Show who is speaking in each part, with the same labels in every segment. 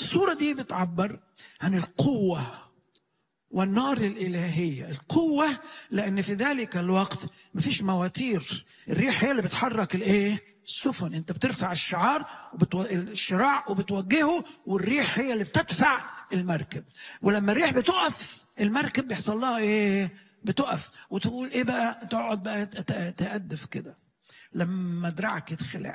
Speaker 1: الصورة دي بتعبر عن القوة والنار الإلهية القوة لأن في ذلك الوقت مفيش مواتير الريح هي اللي بتحرك الإيه السفن أنت بترفع الشعار وبتو... الشراع وبتوجهه والريح هي اللي بتدفع المركب ولما الريح بتقف المركب بيحصل لها إيه بتقف وتقول إيه بقى تقعد بقى ت- تأدف كده لما دراعك يتخلع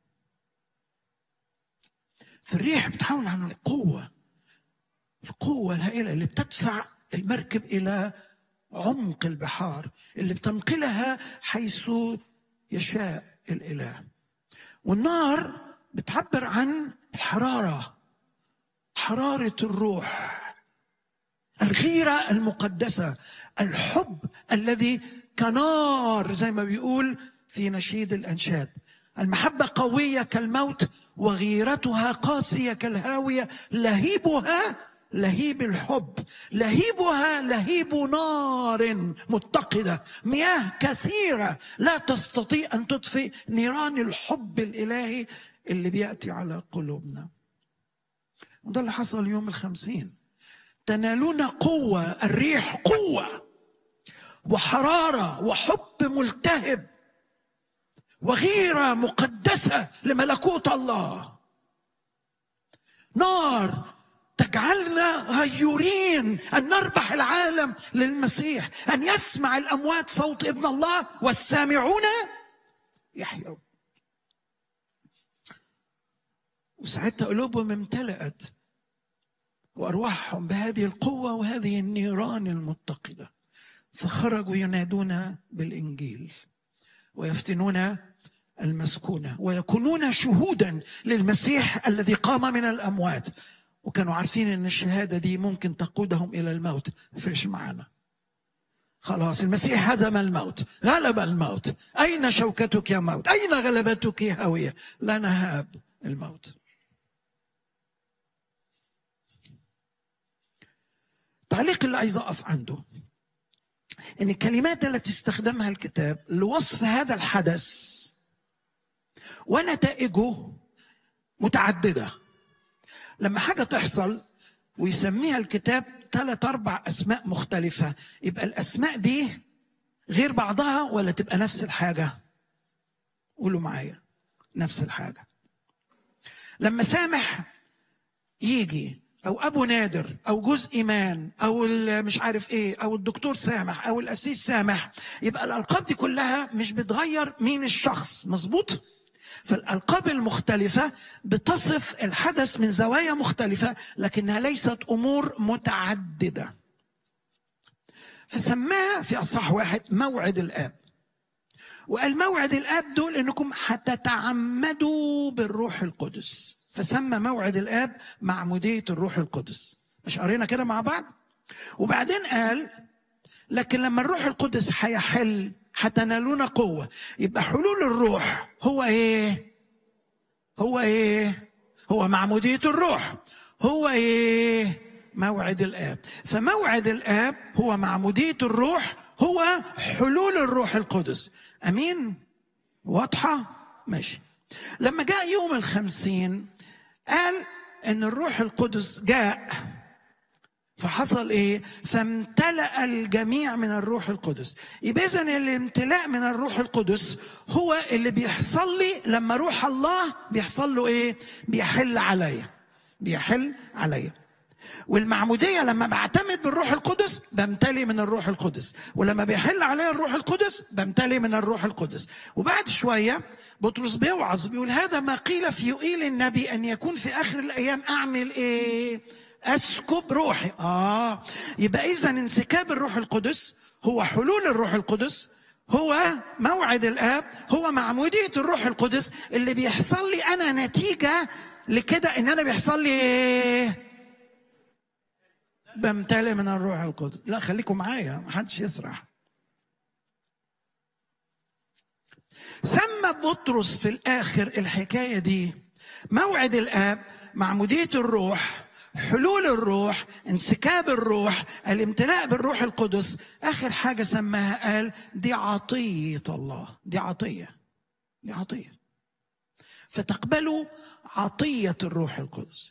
Speaker 1: فالريح بتحول عن القوة القوة الهائلة اللي بتدفع المركب إلى عمق البحار اللي بتنقلها حيث يشاء الإله والنار بتعبر عن الحرارة حرارة الروح الغيرة المقدسة الحب الذي كنار زي ما بيقول في نشيد الأنشاد المحبة قوية كالموت وغيرتها قاسية كالهاوية لهيبها لهيب الحب لهيبها لهيب نار متقدة مياه كثيرة لا تستطيع أن تطفئ نيران الحب الإلهي اللي بيأتي على قلوبنا وده اللي حصل يوم الخمسين تنالون قوة الريح قوة وحرارة وحب ملتهب وغيرة مقدسة لملكوت الله نار تجعلنا غيورين أن نربح العالم للمسيح أن يسمع الأموات صوت ابن الله والسامعون يحيون وساعتها قلوبهم امتلأت وأرواحهم بهذه القوة وهذه النيران المتقدة فخرجوا ينادون بالإنجيل ويفتنون المسكونة ويكونون شهودا للمسيح الذي قام من الأموات وكانوا عارفين ان الشهاده دي ممكن تقودهم الى الموت فرش معانا خلاص المسيح هزم الموت غلب الموت اين شوكتك يا موت اين غلبتك يا هاويه لا نهاب الموت التعليق اللي عايز اقف عنده ان الكلمات التي استخدمها الكتاب لوصف هذا الحدث ونتائجه متعدده لما حاجة تحصل ويسميها الكتاب ثلاث أربع أسماء مختلفة يبقى الأسماء دي غير بعضها ولا تبقى نفس الحاجة قولوا معايا نفس الحاجة لما سامح يجي أو أبو نادر أو جوز إيمان أو مش عارف إيه أو الدكتور سامح أو الأسيس سامح يبقى الألقاب دي كلها مش بتغير مين الشخص مظبوط؟ فالألقاب المختلفة بتصف الحدث من زوايا مختلفة لكنها ليست أمور متعددة فسماها في أصح واحد موعد الآب وقال موعد الآب دول إنكم هتتعمدوا بالروح القدس فسمى موعد الآب معمودية الروح القدس مش قرينا كده مع بعض وبعدين قال لكن لما الروح القدس هيحل هتنالون قوة يبقى حلول الروح هو ايه هو ايه هو معمودية الروح هو ايه موعد الآب فموعد الآب هو معمودية الروح هو حلول الروح القدس أمين واضحة ماشي لما جاء يوم الخمسين قال ان الروح القدس جاء فحصل ايه فامتلأ الجميع من الروح القدس يبقى اذا الامتلاء من الروح القدس هو اللي بيحصل لي لما روح الله بيحصل له ايه بيحل عليا بيحل عليا والمعمودية لما بعتمد بالروح القدس بمتلي من الروح القدس ولما بيحل عليا الروح القدس بمتلي من الروح القدس وبعد شوية بطرس بيوعظ بيقول هذا ما قيل في يقيل النبي أن يكون في آخر الأيام أعمل إيه اسكب روحي اه يبقى اذا انسكاب الروح القدس هو حلول الروح القدس هو موعد الاب هو معموديه الروح القدس اللي بيحصل لي انا نتيجه لكده ان انا بيحصل لي ايه بمتلئ من الروح القدس لا خليكم معايا ما حدش يسرح سمى بطرس في الاخر الحكايه دي موعد الاب معموديه الروح حلول الروح انسكاب الروح الامتلاء بالروح القدس اخر حاجه سماها قال دي عطيه الله دي عطيه دي عطيه فتقبلوا عطيه الروح القدس